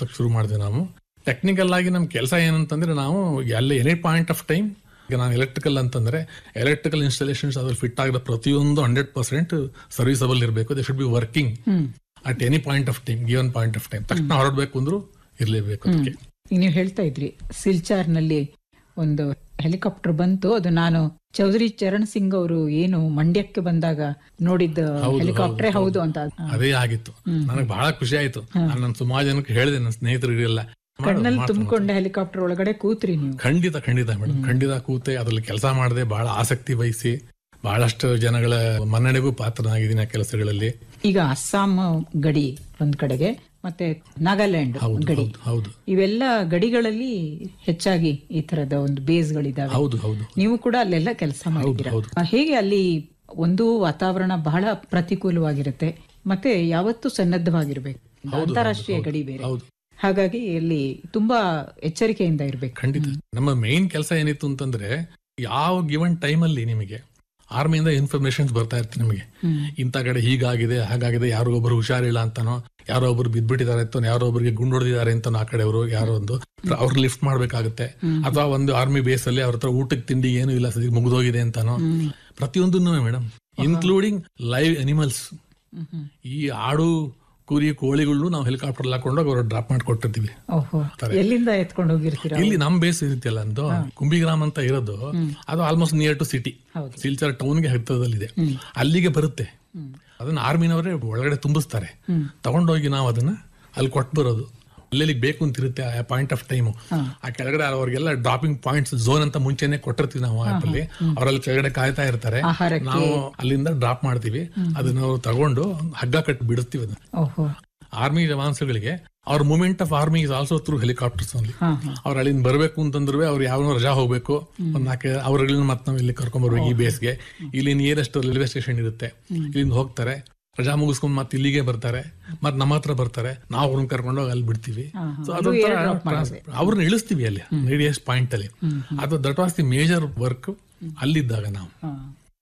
ಮಾತಾಡೋದಕ್ಕೆ ಶುರು ಮಾಡಿದ್ವಿ ನಾವು ಟೆಕ್ನಿಕಲ್ ಆಗಿ ನಮ್ಮ ಕೆಲಸ ಏನಂತಂದ್ರೆ ನಾವು ಎಲ್ಲ ಎನಿ ಪಾಯಿಂಟ್ ಆಫ್ ಟೈಮ್ ಈಗ ನಾನು ಎಲೆಕ್ಟ್ರಿಕಲ್ ಅಂತಂದ್ರೆ ಎಲೆಕ್ಟ್ರಿಕಲ್ ಇನ್ಸ್ಟಾಲೇಷನ್ಸ್ ಅದ್ರಲ್ಲಿ ಫಿಟ್ ಆಗಿದ ಪ್ರತಿಯೊಂದು ಹಂಡ್ರೆಡ್ ಪರ್ಸೆಂಟ್ ಸರ್ವಿಸಬಲ್ ಇರಬೇಕು they should be working at any point of time given point of time ತಕ್ಷಣ ಹೊರಡಬೇಕು ಅಂದ್ರೂ ಇರಲೇಬೇಕು ಅದಕ್ಕೆ ಈಗ ನೀವು ಹೇಳ್ತಾ ಇದ್ರಿ ಸಿಲ್ಚಾರ್ನಲ್ಲಿ ಒಂದು ಹೆಲಿಕಾಪ್ಟರ್ ಬಂತು ಅದು ನಾನು ಚೌಧರಿ ಚರಣ್ ಸಿಂಗ್ ಅವರು ಏನು ಮಂಡ್ಯಕ್ಕೆ ಬಂದಾಗ ನೋಡಿದ್ದ ಹೆಲಿಕಾಪ್ಟರೇ ಹೌದು ಅಂತ ಅದೇ ಆಗಿತ್ತು ನನಗೆ ಬಹಳ ಖುಷಿ ಆಯ್ತು ನಾನು ಸುಮಾರು ಜನಕ್ಕೆ ಹೇಳಿದೆ ನನ್ನ ಸ್ನೇಹಿತರಿಗೆಲ್ಲ ಕಣ್ಣಲ್ಲಿ ತುಂಬಿಕೊಂಡ ಹೆಲಿಕಾಪ್ಟರ್ ಒಳಗಡೆ ಕೂತ್ರಿ ನೀವು ಖಂಡಿತ ಖಂಡಿತ ಮೇಡಮ್ ಖಂಡಿತ ಕೂತೆ ಅದ್ರಲ್ಲಿ ಕೆಲಸ ಮಾಡದೆ ಬಹಳ ಆಸಕ್ತಿ ವಹಿಸಿ ಬಹಳಷ್ಟು ಜನಗಳ ಮನ್ನಣೆಗೂ ಪಾತ್ರನಾಗಿದ್ದೀನಿ ಆ ಕೆಲಸಗಳಲ್ಲಿ ಈಗ ಅಸ್ಸಾಂ ಗಡಿ ಒಂದ್ ಕಡೆಗೆ ಮತ್ತೆ ನಾಗಾಲ್ಯಾಂಡ್ ಹೌದು ಗಡಿ ಹೌದು ಹೌದು ಇವೆಲ್ಲ ಗಡಿಗಳಲ್ಲಿ ಹೆಚ್ಚಾಗಿ ಈ ತರದ ಒಂದು ಬೇಸ್ಗಳಿದಾವೆ ಹೌದು ಹೌದು ನೀವು ಕೂಡ ಅಲ್ಲೆಲ್ಲ ಕೆಲಸ ಮಾಡಿದ್ದೀರಾ ಹೌದು. ಆ, ಹೇಗೆ ಅಲ್ಲಿ ಒಂದು ವಾತಾವರಣ ಬಹಳ ಪ್ರತಿಕೂಲವಾಗಿರುತ್ತೆ ಮತ್ತೆ ಯಾವತ್ತೂ ಸನ್ನದ್ಧವಾಗಿರ್ಬೇಕು ಅಂತಾರಾಷ್ಟ್ರೀಯ ಗಡಿ ಬೇರೆ ಹೌದು ಹಾಗಾಗಿ ಇಲ್ಲಿ ತುಂಬಾ ಎಚ್ಚರಿಕೆಯಿಂದ ಇರ್ಬೇಕು ಖಂಡಿತ ನಮ್ಮ ಮೇನ್ ಕೆಲಸ ಏನಿತ್ತು ಅಂತಂದ್ರೆ ಯಾವ ಗಿವನ್ ಟೈಮಲ್ಲಿ ನಿಮಗೆ ಆರ್ಮಿಯಿಂದ ಇನ್ಫಾರ್ಮೇಶನ್ಸ್ ಬರ್ತಾ ಇರ್ತಾರೆ ನಿಮಗೆ ಇಂಥ ಕಡೆ ಹೀಗಾಗಿದೆ ಹಾಗಾಗಿದೆ ಯಾರೋ ಒಬ್ರು ಹುಷಾರಿಲ್ಲ ಅಂತಾನೋ ಯಾರೋ ಒಬ್ರು ಬಿದ್ಬಿಟ್ಟಿದ್ದಾರೆ ಅಂತ ಯಾರೋ ಒಬ್ಬರಿಗೆ ಗುಂಡು ಹೊಡೆದಿದ್ದಾರೆ ಅಂತ ಆ ಕಡೆಯವರು ಯಾರೋ ಒಂದು ಅವ್ರು ಲಿಫ್ಟ್ ಮಾಡ್ಬೇಕಾಗುತ್ತೆ ಅಥವಾ ಒಂದು ಆರ್ಮಿ ಬೇಸ್ ಅಲ್ಲಿ ಅವ್ರ ಹತ್ರ ಊಟಕ್ಕೆ ತಿಂಡಿ ಏನು ಇಲ್ಲ ಸದ್ಯ ಮುಗ್ದೋಗಿದೆ ಅಂತಾನೋ ಪ್ರತಿಯೊಂದನ್ನು ಮೇಡಮ್ ಇನ್ಕ್ಲೂಡಿಂಗ್ ಲೈವ್ ಅನಿಮಲ್ಸ್ ಈ ಆಡು ಕುರಿ ಕೋಳಿಗಳನ್ನು ನಾವು ಹೆಲಿಕಾಪ್ಟರ್ ಹಾಕೊಂಡೋಗಿ ಅವ್ರು ಡ್ರಾಪ್ ಮಾಡಿಕೊಟ್ಟಿರ್ತೀವಿ ಓಹೋ ಎಲ್ಲಿಂದ ಎತ್ಕೊಂಡು ಹೋಗಿರ್ತೀರಾ ಇಲ್ಲಿ ನಮ್ ಬೇಸ್ ಇರುತ್ತಲ್ಲ ಅಂದು ಕುಂಬಿಗ್ರಾಮ್ ಅಂತ ಇರೋದು ಅದು ಆಲ್ಮೋಸ್ಟ್ ನಿಯರ್ ಟು ಸಿಟಿ ಹೌದು. ಸಿಲ್ಚರ್ ಟೌನ್ಗೆ ಹತ್ತಿರದಲ್ಲಿದೆ ಅಲ್ಲಿಗೆ ಬರುತ್ತೆ ಅದನ್ನ ಆರ್ಮಿನವರೇ ಒಳಗಡೆ ತುಂಬಿಸ್ತಾರೆ ತಗೊಂಡೋಗಿ ನಾವು ಅದನ್ನ ಅಲ್ಲಿ ಕೊಟ್ಟು ಬರೋದು ಅಲ್ಲೆಲ್ಲಿ ಬೇಕು ಅಂತ ಇರುತ್ತೆ ಆ ಪಾಯಿಂಟ್ ಆಫ್ ಟೈಮ್ ಆ ಕೆಳಗಡೆ ಅವ್ರಿಗೆಲ್ಲ ಡ್ರಾಪಿಂಗ್ ಪಾಯಿಂಟ್ಸ್ ಝೋನ್ ಅಂತ ಮುಂಚೆನೆ ಕೊಟ್ಟಿರ್ತೀವಿ ನಾವು ಆಪ್ ಅಲ್ಲಿ ಅವರಲ್ಲಿ ಕೆಳಗಡೆ ಕಾಯ್ತಾ ಇರ್ತಾರೆ ಆಹಾರಕ್ಕೆ. ನಾವು ಅಲ್ಲಿಂದ ಡ್ರಾಪ್ ಮಾಡ್ತೀವಿ ಅದನ್ನ ನಾವು ತಗೊಂಡು ಹಗ್ಗ ಕಟ್ಟಿ ಬಿಡ್ತೀವಿ ಅದನ್ನ ಓಹೋ ಆರ್ಮಿ ಜವಾನ್ಸ್ಗಳಿಗೆ ಅವ್ರ movement of army is also through helicopters ಅಲ್ಲಿ ಹಾ ಹಾ ಅವ್ರು ಅಲ್ಲಿಂದ ಬರ್ಬೇಕು ಅಂತಂದ್ರೆ ಅವ್ರು ಯಾವ ರಜಾ ಹೋಗ್ಬೇಕು ಒಂದ್ ನಾಲ್ಕು ಅವ್ರಗಳನ್ನ ಮತ್ತೆ ನಾವು ಇಲ್ಲಿ ಕರ್ಕೊಂಡ್ ಬರ್ಬೇಕು ಈ ಬೇಸ್ಗೆ ಇಲ್ಲಿ ನಿಯರೆಸ್ಟ್ ರೈಲ್ವೆ ಸ್ಟೇಷನ್ ಇರುತ್ತೆ ಇಲ್ಲಿಂದ ಹೋಗ್ತಾರೆ ರಜಾ ಮುಗಿಸ್ಕೊಂಡ್ ಮತ್ತೆ ಇಲ್ಲಿಗೆ ಬರ್ತಾರೆ ಮತ್ತೆ ನಮ್ಮ ಹತ್ರ ಬರ್ತಾರೆ ನಾವು ಅವ್ರನ್ನ ಕರ್ಕೊಂಡು ಹೋಗಿ ಅಲ್ಲಿ ಬಿಡ್ತೀವಿ ಸೊ ಅದೊಂಥರ ಟ್ರಾನ್ಸ್- ಅವ್ರನ್ನ ಇಳಿಸ್ತೀವಿ ಅಲ್ಲಿ ರೇಡಿಯಸ್ ಪಾಯಿಂಟ್ ಅಲ್ಲಿ ಅದು that was the major work ಅಲ್ಲಿದ್ದಾಗ ನಾವು ಹಾ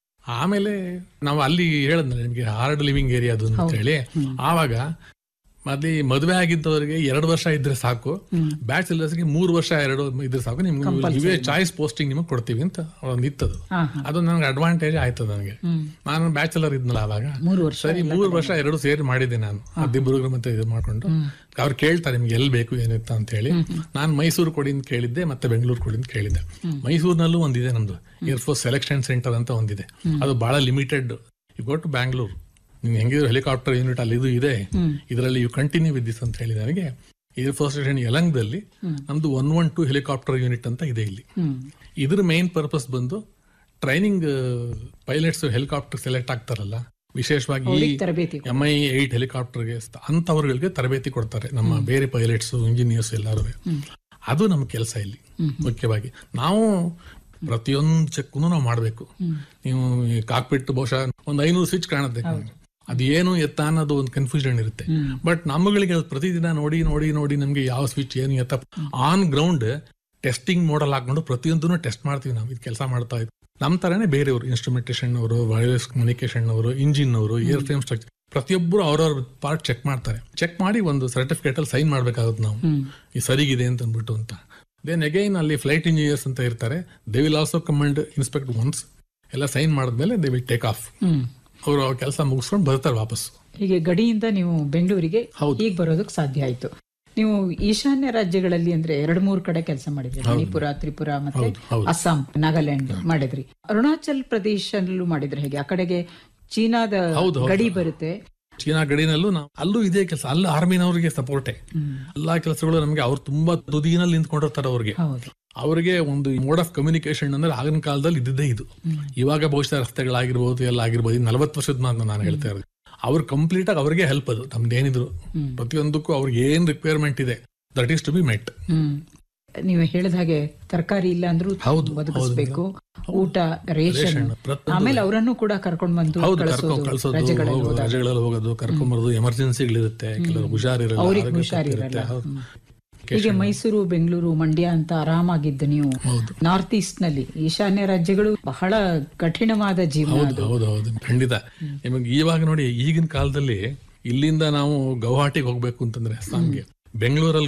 ಆಮೇಲೆ ನಾವು ಅಲ್ಲಿ ಹೇಳದ್ನಲ್ಲ ನಿಮಗೆ ಹಾರ್ಡ್ ಲಿವಿಂಗ್ ಏರಿಯಾ ಅದು ಅಂತ ಹೇಳಿ ಆವಾಗ ಅಲ್ಲಿ ಮದುವೆ ಆಗಿದ್ದವರಿಗೆ ಎರಡು ವರ್ಷ ಇದ್ರೆ ಸಾಕು ಬ್ಯಾಚುಲರ್ಸ್ಗೆ ಮೂರು ವರ್ಷ ಎರಡು ಇದ್ರೆ ಸಾಕು ನಿಮ್ಗೆ ಇವೇ ಚಾಯ್ಸ್ ಪೋಸ್ಟಿಂಗ್ ನಿಮಗೆ ಕೊಡ್ತೀವಿ ಅಂತ ಒಂದು ಇತ್ತದು ಹಾ, ಅದು ನನಗೆ ಅಡ್ವಾಂಟೇಜ್ ಆಯ್ತು ನನಗೆ ನಾನು ಬ್ಯಾಚುಲರ್ ಇದ್ನಲ್ಲ ಅವಾಗ ಮೂರು ವರ್ಷ ಸರಿ ಮೂರು ವರ್ಷ ಎರಡು ಸೇರಿ ಮಾಡಿದ್ದೆ ನಾನು ಅದಿಬ್ಬರು ಮತ್ತೆ ಇದು ಮಾಡ್ಕೊಂಡು ಅವ್ರು ಕೇಳ್ತಾರೆ ನಿಮ್ಗೆ ಎಲ್ಲಿ ಬೇಕು ಏನಿತ್ತ ಅಂತ ಹೇಳಿ ನಾನು ಮೈಸೂರು ಕೊಡಿ ಅಂತ ಕೇಳಿದ್ದೆ ಮತ್ತೆ ಬೆಂಗಳೂರು ಕೊಡಿ ಅಂತ ಕೇಳಿದ್ದೆ ಮೈಸೂರಿನಲ್ಲೂ ಒಂದಿದೆ ನಮ್ದು ಏರ್ಫೋರ್ಸ್ ಸೆಲೆಕ್ಷನ್ ಸೆಂಟರ್ ಅಂತ ಒಂದಿದೆ ಅದು ಬಹಳ limited you go to Bangalore ನಿಮ್ಗೆ ಹೆಂಗಿದ್ರು ಹೆಲಿಕಾಪ್ಟರ್ ಯೂನಿಟ್ ಅಲ್ಲಿ ಇದು ಇದೆ ಇದರಲ್ಲಿ ಯು ಕಂಟಿನ್ಯೂ ವಿತ್ ದಿಸ್ ಅಂತ ಹೇಳಿ ನನಗೆ ಏರ್ ಫೋರ್ಸ್ ಸ್ಟೇಷನ್ ಯಲಂಗದಲ್ಲಿ ನಮ್ದು one one two helicopter unit ಅಂತ ಇದೆ ಇಲ್ಲಿ ಹ್ಮ್ ಇದ್ರ ಮೇನ್ ಪರ್ಪಸ್ ಬಂದು ಟ್ರೈನಿಂಗ್ ಪೈಲಟ್ಸ್ ಹೆಲಿಕಾಪ್ಟರ್ ಸೆಲೆಕ್ಟ್ ಆಗ್ತಾರಲ್ಲ ವಿಶೇಷವಾಗಿ ಈ ತರಬೇತಿ ಎಂ ಐ ಏಟ್ ಹೆಲಿಕಾಪ್ಟರ್ಗೆ ಅಂತವ್ರಗಳಿಗೆ ತರಬೇತಿ ಕೊಡ್ತಾರೆ ನಮ್ಮ ಬೇರೆ ಪೈಲಟ್ಸ್ ಇಂಜಿನಿಯರ್ಸ್ ಎಲ್ಲರೂ ಅದು ನಮ್ಮ ಕೆಲಸ ಇಲ್ಲಿ ಮುಖ್ಯವಾಗಿ ನಾವು ಪ್ರತಿಯೊಂದು ಚೆಕ್ನು ನಾವು ಮಾಡಬೇಕು ನೀವು ಕಾಕ್ಪಿಟ್ ಬಹುಶಃ ಒಂದು ಐನೂರು ಸ್ವಿಚ್ ಕಾಣುತ್ತೆ ಅದು ಏನು ಎತ್ತ ಅನ್ನೋದು ಒಂದು ಕನ್ಫ್ಯೂಷನ್ ಇರುತ್ತೆ ಬಟ್ ನಮ್ಮಗಳಿಗೆ ಅದು ಪ್ರತಿದಿನ ನೋಡಿ ನೋಡಿ ನೋಡಿ ನಮ್ಗೆ ಯಾವ ಸ್ವಿಚ್ ಏನು ಎತ್ತ ಆನ್ ಗ್ರೌಂಡ್ ಟೆಸ್ಟಿಂಗ್ ಮಾಡಲ್ ಹಾಕೊಂಡು ಪ್ರತಿಯೊಂದನ್ನು ಟೆಸ್ಟ್ ಮಾಡ್ತೀವಿ ನಾವು ಇದು ಕೆಲಸ ಮಾಡ್ತಾ ಇದ್ವಿ ನಮ್ಮ ತರನೇ ಬೇರೆಯವರು ಇನ್ಸ್ಟ್ರುಮೆಂಟೇಷನ್ ಅವರು ವೈರ್ಲೆಸ್ ಕಮ್ಯುನಿಕೇಶನ್ ಅವರು ಇಂಜಿನ್ ಅವರು ಏರ್ ಫ್ರೇಮ್ ಸ್ಟ್ರಕ್ಚರ್ ಪ್ರತಿಯೊಬ್ಬರು ಅವ್ರವ್ರ ಪಾರ್ಟ್ ಚೆಕ್ ಮಾಡ್ತಾರೆ ಚೆಕ್ ಮಾಡಿ ಒಂದು ಸರ್ಟಿಫಿಕೇಟ್ ಅಲ್ಲಿ ಸೈನ್ ಮಾಡ್ಬೇಕಾಗುತ್ತೆ ನಾವು ಈ ಸರಿಗಿದೆ ಅಂತ ಅಂದ್ಬಿಟ್ಟು ಅಂತ ದೆನ್ ಅಗೈನ್ ಅಲ್ಲಿ ಫ್ಲೈಟ್ ಇಂಜಿನಿಯರ್ಸ್ ಅಂತ ಇರ್ತಾರೆ they will also command inspect once ಎಲ್ಲ ಸೈನ್ ಮಾಡಿದ್ಮೇಲೆ they will take off hmm ಅವರು ಕೆಲಸ ಮುಗಿಸ್ಕೊಂಡು ಬರ್ತಾರೆ ವಾಪಸ್ ಹೀಗೆ ಗಡಿಯಿಂದ ನೀವು ಬೆಂಗಳೂರಿಗೆ ಹೌದು. ಈಗ ಬರೋದಕ್ಕೆ ಸಾಧ್ಯ ಆಯ್ತು ನೀವು ಈಶಾನ್ಯ ರಾಜ್ಯಗಳಲ್ಲಿ ಅಂದ್ರೆ ಎರಡ್ ಮೂರ್ ಕಡೆ ಕೆಲಸ ಮಾಡಿದ್ರಿ ಮಣಿಪುರ ತ್ರಿಪುರ ಮತ್ತೆ ಹೌದು, ಹೌದು. ಅಸ್ಸಾಂ ನಾಗಾಲ್ಯಾಂಡ್ ಮಾಡಿದ್ರಿ ಅರುಣಾಚಲ್ ಪ್ರದೇಶದಲ್ಲೂ ಮಾಡಿದ್ರೆ ಹೇಗೆ ಆ ಕಡೆಗೆ ಚೀನಾದ ಹೌದು, ಹೌದು. ಗಡಿ ಬರುತ್ತೆ ಚೀನಾ ಗಡಿನಲ್ಲೂ ನಾವು ಅಲ್ಲೂ ಇದೇ ಕೆಲಸ ಅಲ್ಲಿ ಆರ್ಮಿನವರಿಗೆ ಸಪೋರ್ಟೆ ಎಲ್ಲಾ ಕೆಲಸಗಳು ನಮಗೆ ಅವ್ರು ತುಂಬಾ ತುದಿನಲ್ಲಿ ನಿಂತ್ಕೊಂಡಿರ್ತಾರೆ ಅವ್ರಿಗೆ ಹೌದು ಅವರಿಗೆ ಒಂದು ಮೋಡ್ ಆಫ್ ಕಮ್ಯುನಿಕೇಶನ್ ಅಂದ್ರೆ ಆಗಿನ ಕಾಲದಲ್ಲಿ ಇದ್ದಿದ್ದೇ ಇದು ಇವಾಗ ಬಹುಶಃ ರಸ್ತೆಗಳಾಗಿರ್ಬೋದು ಎಲ್ಲ ಆಗಿರ್ಬೋದು ನಲವತ್ತು ವರ್ಷದ ಮಾತು ನಾನು ಹೇಳ್ತಾ ಇರೋದು ಅವ್ರು ಕಂಪ್ಲೀಟ್ ಆಗಿ ಅವ್ರಿಗೆ ಹೆಲ್ಪ್ ಅದು ನಮ್ದೇನಿದ್ರು ಪ್ರತಿಯೊಂದಕ್ಕೂ ಅವ್ರಿಗೆ ಏನ್ ರಿಕ್ವೈರ್ಮೆಂಟ್ ಇದೆ that is to be met hmm ನೀವು ಹೇಳಿದ ಹಾಗೆ ತರಕಾರಿ ಇಲ್ಲ ಅಂದ್ರೂ ಹೌದು, ಬದುಕಿಸ್ಬೇಕು ಊಟ ರೇಷನ್ ರೇಷನ್, ಪ್ರತಿಯೊಂದು. ಆಮೇಲೆ ಅವರನ್ನು ಕೂಡ ಕರ್ಕೊಂಡ್ ಬಂದು ಹೌದು ಕಳಿಸೋದು ಕರ್ಕೊಂಡ್ ಕಳ್ಸೋದು ರಜೆಗಳಲ್ಲಿ ಹೋಗೋದು, ಹೋದಾಗ. ರಜೆಗಳಲ್ಲಿ ಹೋಗೋದು ಕರ್ಕೊಂಬರೋದು ಎಮರ್ಜೆನ್ಸಿಗಳಿರುತ್ತೆ ಕೆಲವರು ಹುಷಾರಿರಲ್ಲ ಅವ್ರಿಗೆ ಆರೋಗ್ಯ ಹುಷಾರಿರಲ್ಲ. ತಪ್ಪಿರುತ್ತೆ, ಹೌದು. ಹೀಗೆ ಮೈಸೂರು ಬೆಂಗಳೂರು ಮಂಡ್ಯ ಅಂತ ಆರಾಮಾಗಿದ್ದು ನೀವು ಹೌದು ನಾರ್ತ್ ಈಸ್ಟ್ ನಲ್ಲಿ ಈಶಾನ್ಯ ರಾಜ್ಯಗಳು ಬಹಳ ಕಠಿಣವಾದ ಜೀವನ ಹೌದು ಹೌದು ಹೌದು ಖಂಡಿತ ನಿಮಗೆ ಇವಾಗ ನೋಡಿ ಈಗಿನ ಕಾಲದಲ್ಲಿ ಇಲ್ಲಿಂದ ನಾವು ಗೌಹಾಟಿಗೆ ಹೋಗ್ಬೇಕು ಅಂತಂದ್ರೆ ಅಸ್ಸಾಂಗೆ ಬೆಂಗಳೂರಲ್ಲಿ